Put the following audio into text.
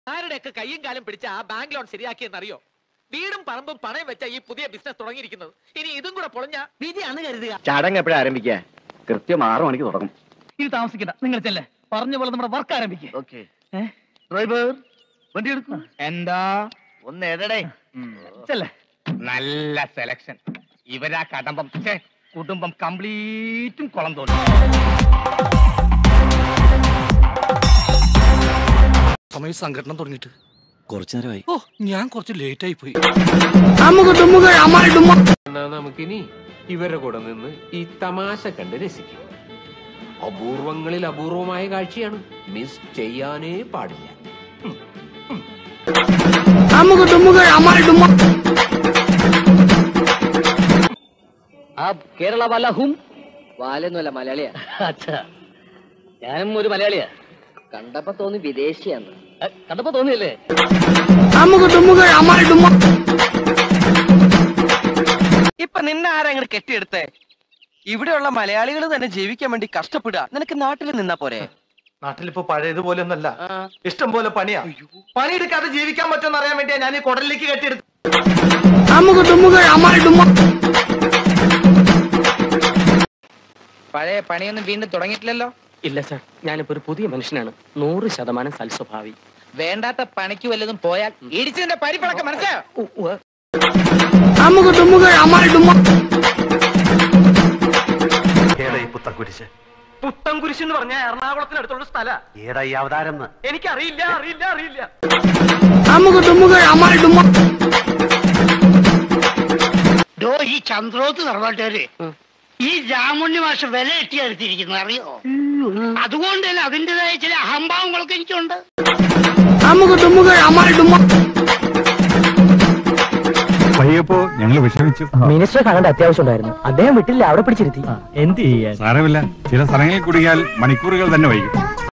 ആരുടെയൊക്കെ കയ്യും കാലം പിടിച്ച ആ ബാങ്ക് ലോൺ ശരിയാക്കിയെന്നറിയോ വീടും പറമ്പും പണയം വെച്ച ഈ പുതിയ ബിസിനസ് തുടങ്ങിയിരിക്കുന്നത് ഇനി ഇതും കൂടെ പൊളഞ്ഞ വിധിയാണ് കരുതുക ചടങ്ങ് എപ്പോഴാ ആരംഭിക്കുക കൃത്യം ആറു മണിക്ക് തുടങ്ങും ഇനി താമസിക്കണ്ട നിങ്ങൾ ചെല്ലേ പറഞ്ഞ പോലെ നമ്മുടെ വർക്ക് ആരംഭിക്കുക ഓക്കെ ഏ? ഡ്രൈവർ വണ്ടി എടുക്കും എന്താ ഒന്ന് എടടേ ചെല്ലേ നല്ല സെലക്ഷൻ ഇവരാ കടമ്പം ഛെ, കുടുംബം കംപ്ലീറ്റും കുളം തോന്നി സമയം സംഘടന തുടങ്ങിയിട്ട് കുറച്ചു നേരമായി ഓ ഞാൻ കുറച്ച് ലേറ്റ് ആയി പോയി എന്നാ നമുക്കിനി ഇവരുടെ കൂടെ നിന്ന് ഈ തമാശ കണ്ട് രസിക്കാം അപൂർവങ്ങളിൽ അപൂർവമായ കാഴ്ചയാണ് മിസ് ചെയ്യാനേ പാടില്ല ആ കേരള വലഹും വാലൊന്നുമല്ല മലയാളിയാ അച്ഛാ ഞാനും ഒരു മലയാളിയാ കണ്ടപ്പോ തോന്നി വിദേശിയാന്ന് ഏ, കണ്ടപ്പോ തോന്നിയല്ലേ ഇപ്പൊ നിന്നെ ആരാ അങ്ങോട്ട് കെട്ടിയെടുത്തേ ഇവിടെയുള്ള മലയാളികൾ തന്നെ ജീവിക്കാൻ വേണ്ടി കഷ്ടപ്പെടുക നിനക്ക് നാട്ടിൽ നിന്നാ പോരെ നാട്ടിലിപ്പോ പഴയതുപോലെ ഒന്നല്ല ഇഷ്ടം പോലെ പണിയാ പണിയെടുക്കാതെ ജീവിക്കാൻ പറ്റുമെന്ന് അറിയാൻ വേണ്ടിയാ ഞാൻ ഈ കുടലിലേക്ക് കെട്ടിയെടുത്ത് പഴയ പണിയൊന്നും വീണ്ടും തുടങ്ങിയിട്ടില്ലല്ലോ ഇല്ല സർ ഞാനിപ്പോ ഒരു പുതിയ മനുഷ്യനാണ് നൂറ് ശതമാനം സൽസ്വഭാവി വേണ്ടാത്ത പണിക്ക് വല്ലതും പോയാൽ ഇടിച്ചതിന്റെ പരിപ്പളൊക്കെ മനസ്സിലായോ ഏടാ ഈ പുത്തൻകുരിശ് പുത്തൻകുരിശ് എന്ന് പറഞ്ഞ എറണാകുളത്തിനടുത്തുള്ള സ്ഥല ഏടാ ഈ അവതാരം എനിക്കറിയില്ല അറിയില്ല അറിയില്ല ഡോ ഈ ചന്ദ്രോത്ത് തറവാട്ടുകാര് ഈ രാമുണ്ണി മാഷ വില എത്തിയെടുത്തിരിക്കുന്നത് അറിയോ അതുകൊണ്ട് തന്നെ അതിൻ്റെതായ ചില അഹംഭാവങ്ങളൊക്കെ എനിക്കുണ്ട് വൈകിയപ്പോ ഞങ്ങൾ വിഷമിച്ചു മിനിസ്റ്റർ കാണേണ്ട അത്യാവശ്യം ഉണ്ടായിരുന്നു അദ്ദേഹം വിട്ടില്ല അവിടെ പിടിച്ചിരുത്തി എന്ത് ചെയ്യാൻ സാരമില്ല ചില സ്ഥലങ്ങളിൽ കുടുങ്ങിയാൽ മണിക്കൂറുകൾ തന്നെ വൈകും